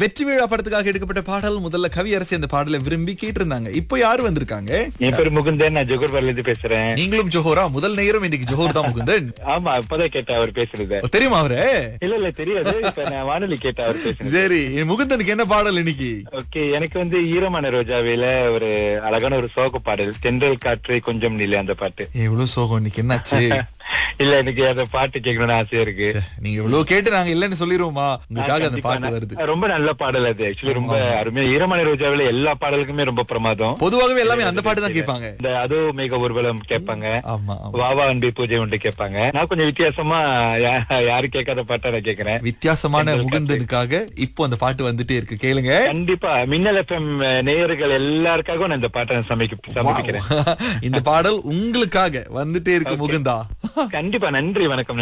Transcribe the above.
வெற்றி விழா படத்துக்காக எடுக்கப்பட்ட பாடல் முதல்ல கவியரசி அந்த பாடலை விரும்பி கேட்டிருந்தாங்க இப்போ யாரு வந்திருக்காங்க என் பேரு முகுந்தன் நான் ஜோகர்பார்ல இருந்து பேசுறேன் நீங்களும் ஜோஹோரா முதல் நேரம் இன்னைக்கு ஜோஹர் தான் முகுந்தன் ஆமா இப்பதான் கேட்டேன் அவர் பேசுறத ஓ, தெரியுமா அவரு இல்ல இல்ல தெரியாது இப்ப நான் வானொலி கேட்டேன் அவர் பேசுறது சரி முகுந்தனுக்கு என்ன பாடல் இன்னைக்கு ஓகே எனக்கு வந்து ஈரமான ரோஜாவில ஒரு அழகான ஒரு சோக பாடல் தென்றல் காற்றை கொஞ்சம் நிலை அந்த பாட்டு எவ்வளவு சோகம் இன்னைக்கு என்னாச்சு இல்ல எனக்கு அந்த பாட்டு கேட்கணும்னு ஆசையா இருக்கு நீங்க இவ்வளவு கேட்டு நாங்க இல்லன்னு சொல்லிருவோமா உங்களுக்காக அந்த கண்டிப்பா பாட்டு நான்- வருது ரொம்ப நல்ல பாடல் அது ஆக்சுவலி ரொம்ப அருமையா ஈரமான ரோஜாவில எல்லா பாடலுக்குமே ரொம்ப பிரமாதம் பொதுவாகவே எல்லாமே அந்த பாட்டு தான் கேட்பாங்க இந்த அதோ மேக ஊர்வலம் கேட்பாங்க ஆமா ஆமா. வாவா அன்பி பூஜை உண்டு கேட்பாங்க நான் கொஞ்சம் வித்தியாசமா யா- யாரும் கேட்காத பாட்டா நான் கேக்குறேன் வித்தியாசமான முகுந்தனுக்காக இப்போ அந்த பாட்டு வந்துட்டே இருக்கு கேளுங்க கண்டிப்பா மின்னல் எஃப்எம் நேயர்கள் எல்லாருக்காகவும் நான் இந்த பாட்டை நான் சமைக்க சமர்ப்பிக்கிறேன் இந்த பாடல் உங்களுக்காக வந்துட்டே இருக்கு முகுந்தா கண்டிப்பா நன்றி வணக்கம்